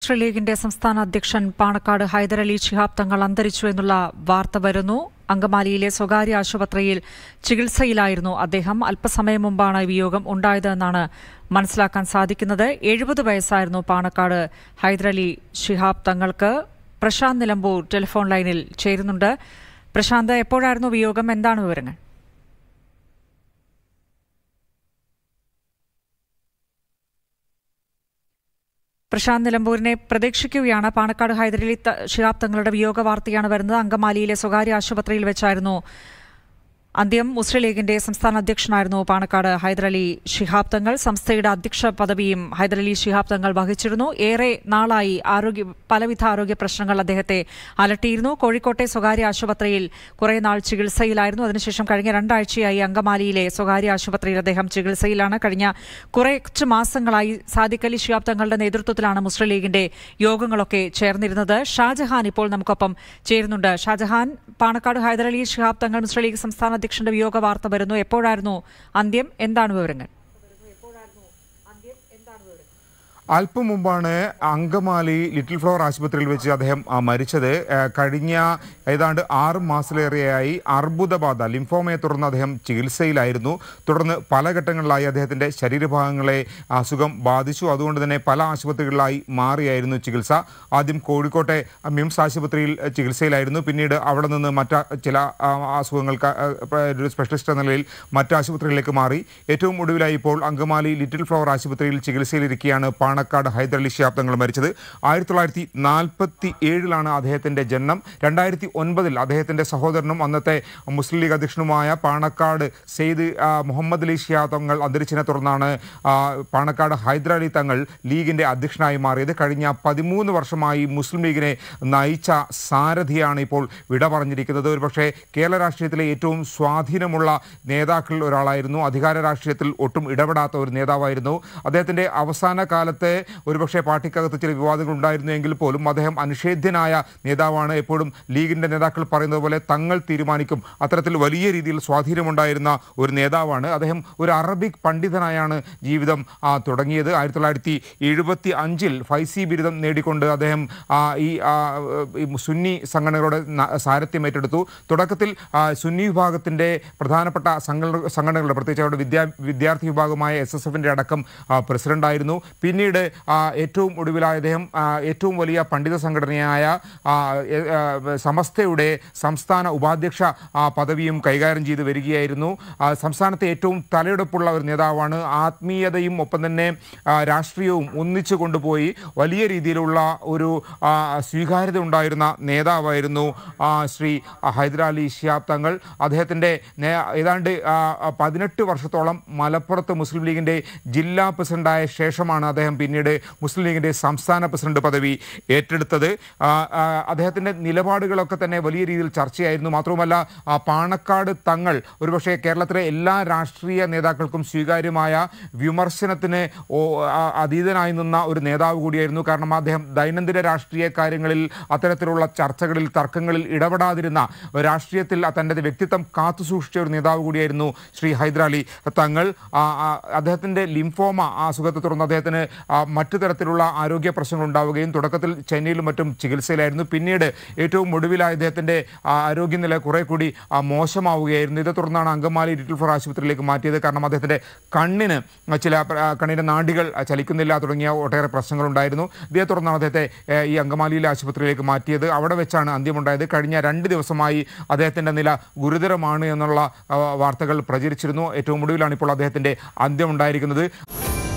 മുസ്ലിം ലീഗിന്റെ സംസ്ഥാന അധ്യക്ഷൻ പാണക്കാട് ഹൈദരലി ശിഹാബ് തങ്ങൾ അന്തരിച്ചു എന്നുള്ള വാർത്ത വരുന്നു അങ്കമാലിയിലെ സ്വകാര്യ ആശുപത്രിയിൽ ചികിത്സയിലായിരുന്നു അദ്ദേഹം അല്പസമയം മുമ്പാണ് വിയോഗം ഉണ്ടായതെന്നാണ് മനസ്സിലാക്കാൻ സാധിക്കുന്നത് എഴുപത് വയസ്സായിരുന്നു പാണക്കാട് ഹൈദരലി ശിഹാബ് തങ്ങൾക്ക് പ്രശാന്ത് നിലമ്പൂർ ടെലിഫോൺ ലൈനിൽ ചേരുന്നുണ്ട് പ്രശാന്ത് എപ്പോഴായിരുന്നു വിയോഗം എന്താണ് വിവരങ്ങൾ പ്രശാന്ത് നിലമ്പൂരിനെ പ്രതീക്ഷിക്കുകയാണ് പാണക്കാട് ഹൈദരലി ത- ശിഹാബ് തങ്ങളുടെ വിയോഗ വാർത്തയാണ് വരുന്നത് അങ്കമാലിയിലെ സ്വകാര്യ ആശുപത്രിയിൽ വെച്ചായിരുന്നു അന്ത്യം മുസ്ലിം ലീഗിന്റെ സംസ്ഥാന അധ്യക്ഷനായിരുന്നു പാണക്കാട് ഹൈദരലി ശിഹാബ് തങ്ങൾ സംസ്ഥയുടെ അധ്യക്ഷ പദവിയും ഹൈദരലി ശിഹാബ് തങ്ങൾ വഹിച്ചിരുന്നു ഏറെ നാളായി ആരോഗ്യ പലവിധ ആരോഗ്യ പ്രശ്നങ്ങൾ അദ്ദേഹത്തെ അലട്ടിയിരുന്നു കോഴിക്കോട്ടെ സ്വകാര്യ ആശുപത്രിയിൽ കുറെ നാൾ ചികിത്സയിലായിരുന്നു അതിനുശേഷം കഴിഞ്ഞ രണ്ടാഴ്ചയായി അങ്കമാലിയിലെ സ്വകാര്യ ആശുപത്രിയിൽ അദ്ദേഹം ചികിത്സയിലാണ് കഴിഞ്ഞ കുറച്ച് മാസങ്ങളായി സാദിഖ് അലി ശിഹാബ് തങ്ങളുടെ നേതൃത്വത്തിലാണ് മുസ്ലിം ലീഗിന്റെ യോഗങ്ങളൊക്കെ ചേർന്നിരുന്നത് ഷാജഹാൻ ഇപ്പോൾ നമുക്കൊപ്പം ചേരുന്നുണ്ട് ഷാജഹാൻ പാണക്കാട് ഹൈദരലി ശിഹാബ് തങ്ങൾ മുസ്ലിം ലീഗ് സംസ്ഥാന അധ്യക്ഷന്റെ വിയോഗ വാർത്ത വരുന്നു എപ്പോഴായിരുന്നു അന്ത്യം എന്താണ് വിവരങ്ങൾ അല്പം മുമ്പാണ് അങ്കമാലി ലിറ്റിൽ ഫ്ലവർ ആശുപത്രിയിൽ വെച്ച് അദ്ദേഹം ആ, മരിച്ചത് ആ, കഴിഞ്ഞ ഏതാണ്ട് ആറ് മാസത്തിലേറെയായി അർബുദബാധ ലിംഫോമയെ തുടർന്ന് അദ്ദേഹം ചികിത്സയിലായിരുന്നു തുടർന്ന് പല ഘട്ടങ്ങളിലായി അദ്ദേഹത്തിന്റെ ശരീരഭാഗങ്ങളെ അസുഖം ബാധിച്ചു അതുകൊണ്ട് തന്നെ പല ആശുപത്രികളിലായി മാറിയായിരുന്നു ചികിത്സ ആദ്യം കോഴിക്കോട്ടെ മിംസ് ആശുപത്രിയിൽ ചികിത്സയിലായിരുന്നു പിന്നീട് അവിടെ നിന്ന് മറ്റ് ചില ആ, അസുഖങ്ങൾക്ക് ആ, ഒരു സ്പെഷ്യലിസ്റ്റ് എന്ന നിലയിൽ മറ്റ് ആശുപത്രികളിലേക്ക് മാറി ഏറ്റവും ഒടുവിലായി ഇപ്പോൾ അങ്കമാലി ലിറ്റിൽ ഫ്ലവർ ആശുപത്രിയിൽ ചികിത്സയിലിരിക്കെയാണ് പാണക്കാട് ഹൈദരലി ശിഹാബ് തങ്ങൾ മരിച്ചത് ആയിരത്തി തൊള്ളായിരത്തി നാൽപ്പത്തി ഏഴിലാണ് അദ്ദേഹത്തിന്റെ ജനനം രണ്ടായിരത്തി ഒൻപതിൽ അദ്ദേഹത്തിന്റെ സഹോദരനും അന്നത്തെ മുസ്ലിം ലീഗ് അധ്യക്ഷനുമായ പാണക്കാട് സെയ്ദ് ആ, മുഹമ്മദ് അലി ശിഹാബ് തങ്ങൾ അന്തരിച്ചതിനെ തുടർന്നാണ് ആ, പാണക്കാട് ഹൈദരലി തങ്ങൾ ലീഗിന്റെ അധ്യക്ഷനായി മാറിയത് കഴിഞ്ഞ പതിമൂന്ന് വർഷമായി മുസ്ലിം ലീഗിനെ നയിച്ച സാരഥിയാണ് ഇപ്പോൾ വിട പറഞ്ഞിരിക്കുന്നത് ഒരുപക്ഷെ കേരള രാഷ്ട്രീയത്തിലെ ഏറ്റവും സ്വാധീനമുള്ള നേതാക്കളിൽ ഒരാളായിരുന്നു അധികാര രാഷ്ട്രീയത്തിൽ ഒട്ടും ഇടപെടാത്ത ഒരു നേതാവായിരുന്നു അദ്ദേഹത്തിന്റെ അവസാന കാലത്തെ ഒരുപക്ഷെ പാർട്ടിക്കകത്ത് ചില വിവാദങ്ങൾ ഉണ്ടായിരുന്നു എങ്കിൽ പോലും അദ്ദേഹം അനിഷേധ്യനായ നേതാവാണ് എപ്പോഴും ലീഗിന്റെ നേതാക്കൾ പറയുന്നത് പോലെ തങ്ങൾ തീരുമാനിക്കും അത്തരത്തിൽ വലിയ രീതിയിൽ സ്വാധീനമുണ്ടായിരുന്ന ഒരു നേതാവാണ് അദ്ദേഹം ഒരു അറബിക് പണ്ഡിതനായാണ് ജീവിതം ആ, തുടങ്ങിയത് ആയിരത്തി തൊള്ളായിരത്തി എഴുപത്തി അഞ്ചിൽ ഫൈസി ബിരുദം നേടിക്കൊണ്ട് അദ്ദേഹം ആ, ഈ ആ, ഈ സുന്നി സംഘടനകളുടെ ന- സാരഥ്യം ഏറ്റെടുത്തു തുടക്കത്തിൽ ആ, സുന്നി വിഭാഗത്തിന്റെ പ്രധാനപ്പെട്ട സംഘടന സംഘടനകളുടെ പ്രത്യേകിച്ച് അവരുടെ വിദ്യാ വിദ്യാർത്ഥി വിഭാഗമായ എസ് എസ് എഫിന്റെ അടക്കം ആ, പ്രസിഡന്റായിരുന്നു പിന്നീട് ആ, ഏറ്റവും ഒടുവിലായി അദ്ദേഹം ആ, ഏറ്റവും വലിയ പണ്ഡിത സംഘടനയായ ആ, എ- ആ, സമസ്തയുടെ സംസ്ഥാന ഉപാധ്യക്ഷ ആ, പദവിയും കൈകാര്യം ചെയ്ത് വരികയായിരുന്നു ആ, സംസ്ഥാനത്തെ ഏറ്റവും തലയെടുപ്പുള്ള ഒരു നേതാവാണ് ആത്മീയതയും ഒപ്പം തന്നെ ആ, രാഷ്ട്രീയവും ഒന്നിച്ചു കൊണ്ടുപോയി വലിയ രീതിയിലുള്ള ഒരു ആ, സ്വീകാര്യത ഉണ്ടായിരുന്ന നേതാവായിരുന്നു ആ, ശ്രീ ഹൈദരാലി ഷിയാബ് തങ്ങൾ അദ്ദേഹത്തിൻ്റെ നേ- ഏതാണ്ട് ആ, ആ, പതിനെട്ട് വർഷത്തോളം മലപ്പുറത്ത് മുസ്ലിം ലീഗിൻ്റെ ജില്ലാ പ്രസിഡന്റായ ശേഷമാണ് അദ്ദേഹം പിന്നീട് മുസ്ലിം ലീഗിൻ്റെ സംസ്ഥാന പ്രസിഡന്റ് പദവി ഏറ്റെടുത്തത് ആ, ആ, അദ്ദേഹത്തിൻ്റെ നിലപാടുകളൊക്കെ തന്നെ വലിയ രീതിയിൽ ചർച്ചയായിരുന്നു മാത്രവുമല്ല ആ, പാണക്കാട് തങ്ങൾ ഒരുപക്ഷെ കേരളത്തിലെ എല്ലാ രാഷ്ട്രീയ നേതാക്കൾക്കും സ്വീകാര്യമായ വിമർശനത്തിന് ഓ- ആ- അതീതനായി നിന്ന ഒരു നേതാവ് കൂടിയായിരുന്നു കാരണം അദ്ദേഹം ദൈനംദിന രാഷ്ട്രീയ കാര്യങ്ങളിൽ അത്തരത്തിലുള്ള ചർച്ചകളിൽ തർക്കങ്ങളിൽ ഇടപെടാതിരുന്ന രാഷ്ട്രീയത്തിൽ തൻ്റെ വ്യക്തിത്വം കാത്തുസൂക്ഷിച്ച ഒരു നേതാവ് കൂടിയായിരുന്നു ശ്രീ ഹൈദരാലി തങ്ങൾ ആ, ആ, അദ്ദേഹത്തിൻ്റെ ലിംഫോമ ആ അസുഖത്തെ തുടർന്ന് അദ്ദേഹത്തിന് ആ, മറ്റു തരത്തിലുള്ള ആരോഗ്യ പ്രശ്നങ്ങൾ ഉണ്ടാവുകയും തുടക്കത്തിൽ ചെന്നൈയിലും മറ്റും ചികിത്സയിലായിരുന്നു പിന്നീട് ഏറ്റവും ഒടുവിലായി അദ്ദേഹത്തിൻ്റെ ആ, ആരോഗ്യനില കുറെ കൂടി ആ, മോശമാവുകയായിരുന്നു ഇതേ തുടർന്നാണ് അങ്കമാലി ലിറ്റിൽ ഫ്ലവർ ആശുപത്രിയിലേക്ക് മാറ്റിയത് കാരണം അദ്ദേഹത്തിൻ്റെ കണ്ണിന് ചില ആ, കണ്ണിൻ്റെ നാഡികൾ ചലിക്കുന്നില്ല തുടങ്ങിയ ഒട്ടേറെ പ്രശ്നങ്ങളുണ്ടായിരുന്നു ഇതേ തുടർന്നാണ് അദ്ദേഹത്തെ ഏ, ഈ അങ്കമാലിയിലെ ആശുപത്രിയിലേക്ക് മാറ്റിയത് അവിടെ വെച്ചാണ് അന്ത്യമുണ്ടായത് കഴിഞ്ഞ രണ്ട് ദിവസമായി അദ്ദേഹത്തിൻ്റെ നില ഗുരുതരമാണ് എന്നുള്ള ആ, വാർത്തകൾ പ്രചരിച്ചിരുന്നു ഏറ്റവും ഒടുവിലാണ് ഇപ്പോൾ അദ്ദേഹത്തിൻ്റെ അന്ത്യമുണ്ടായിരിക്കുന്നത്